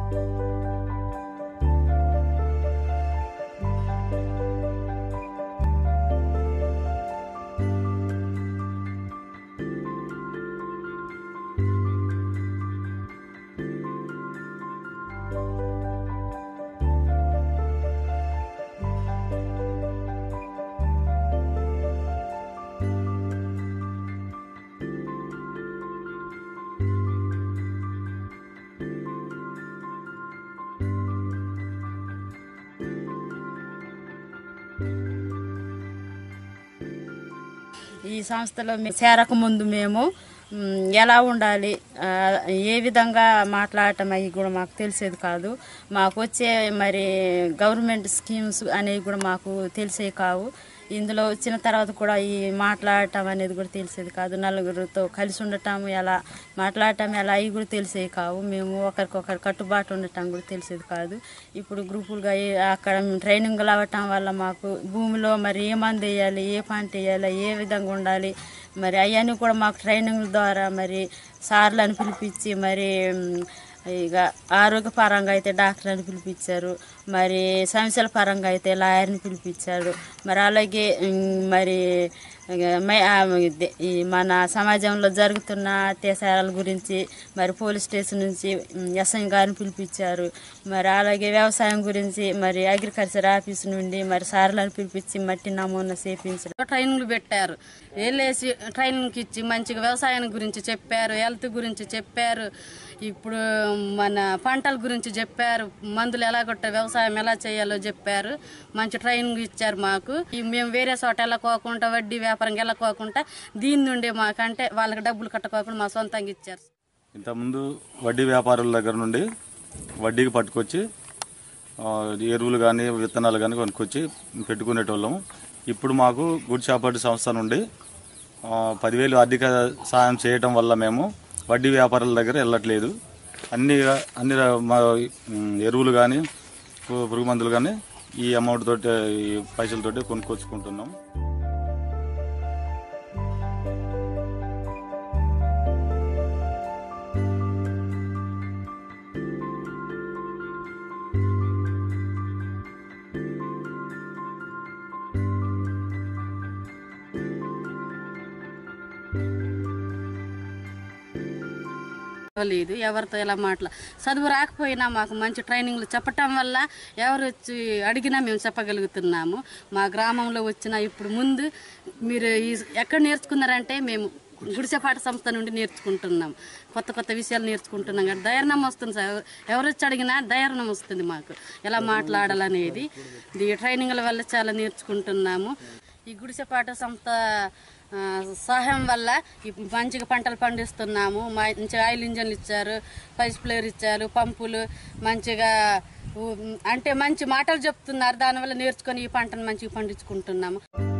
ఈ సంస్థలో మేము చేరక ముందు మేము మ్, ఎలా ఉండాలి ఆ, ఏ విధంగా మాట్లాడటం అవి కూడా మాకు తెలిసేది కాదు మాకు వచ్చే మరి గవర్నమెంట్ స్కీమ్స్ అనేవి కూడా మాకు తెలిసేవి కావు ఇందులో వచ్చిన తర్వాత కూడా ఈ మాట్లాడటం అనేది కూడా తెలిసేది కాదు నలుగురితో కలిసి ఉండటం ఎలా మాట్లాడటం ఎలా అవి కూడా తెలిసేవి కావు మేము ఒకరికొకరు కట్టుబాటు ఉండటం కూడా తెలిసేది కాదు ఇప్పుడు గ్రూపులుగా ఏ- అక్కడ మేము ట్రైనింగ్లు అవ్వటం వల్ల మాకు భూమిలో మరి ఏ మందు వేయాలి ఏ పంట వేయాలి ఏ విధంగా ఉండాలి మరి అవన్నీ కూడా మాకు ట్రైనింగ్ ద్వారా మరి సార్లను పిలిపించి మరి మ్, ఇక ఆరోగ్య పరంగా అయితే డాక్టర్ని పిలిపించారు మరి సమస్యల పరంగా అయితే లాయర్ని పిలిపించారు మరి అలాగే ఉమ్, మరి ఇక మై- ఆ, ఇది- ఈ మన సమాజంలో జరుగుతున్న అత్యాచారాల గురించి మరి పోలీస్ స్టేషన్ నుంచి ఉమ్, ఎస్ఐ గారిని పిలిపించారు మరి అలాగే వ్యవసాయం గురించి మరి అగ్రికల్చర్ ఆఫీస్ నుండి మరి సార్లను పిలిపించి మట్టి నమూనా చేపించారు ట్రైనింగ్లు పెట్టారు వెళ్ళేసి ట్రైనింగ్కి ఇచ్చి మంచిగా వ్యవసాయం గురించి చెప్పారు హెల్త్ గురించి చెప్పారు ఇప్పుడు మన పంటల గురించి చెప్పారు మందులు ఎలా కొట్ట వ్యవసాయం ఎలా చేయాలో చెప్పారు మంచి ట్రైనింగ్ ఇచ్చారు మాకు ఈ మేము వేరే చోట వెళ్ళకోకుండా వడ్డీ వ్యాపారం వెళ్ళకోకుండా దీని నుండి మాకంటే వాళ్ళకి డబ్బులు కట్టుకోకుండా మా సొంతంగా ఇచ్చారు ఇంతకుముందు వడ్డీ వ్యాపారుల దగ్గర నుండి వడ్డీకి పట్టుకొచ్చి ఆ, ఎరువులు కానీ విత్తనాలు కానీ కొనుక్కొచ్చి పెట్టుకునేటోళ్ళం ఇప్పుడు మాకు గుడ్ షాపర్డ్ సంస్థ నుండి ఆ, పదివేలు ఆర్థిక సాయం చేయటం వల్ల మేము వడ్డీ వ్యాపారుల దగ్గర వెళ్ళట్లేదు అన్ని అన్ని ర- మా ఉమ్, ఎరువులు కానీ పురుగు మందులు కానీ ఈ అమౌంట్ తోటి ఈ పైసలతోటి కొనుక్కొచ్చుకుంటున్నాం లేదు ఎవరితో ఎలా మాట్లా చదువు రాకపోయినా మాకు మంచి ట్రైనింగ్లు చెప్పటం వల్ల ఎవరు వచ్చి అడిగినా మేము చెప్పగలుగుతున్నాము మా గ్రామంలో వచ్చిన ఇప్పుడు ముందు మీరు ఈ ఎక్కడ నేర్చుకున్నారంటే మేము గుడిసెపాట సంస్థ నుండి నేర్చుకుంటున్నాం కొత్త కొత్త విషయాలు నేర్చుకుంటున్నాం కానీ ధైర్యం వస్తుంది సార్ ఎవరు వచ్చి అడిగినా ధైర్యం వస్తుంది మాకు ఎలా మాట్లాడాలనేది ఈ ట్రైనింగ్ల వల్ల చాలా నేర్చుకుంటున్నాము ఈ గుడిసెపాట సంస్థ ఆ, సహాయం వల్ల ఇప్పుడు మంచిగా పంటలు పండిస్తున్నాము మంచిగా ఆయిల్ ఇంజన్లు ఇచ్చారు పైస్ ప్లేయర్ ఇచ్చారు పంపులు మంచిగా ఊ, అంటే మంచి మాటలు చెప్తున్నారు దానివల్ల నేర్చుకొని ఈ పంటను మంచిగా పండించుకుంటున్నాము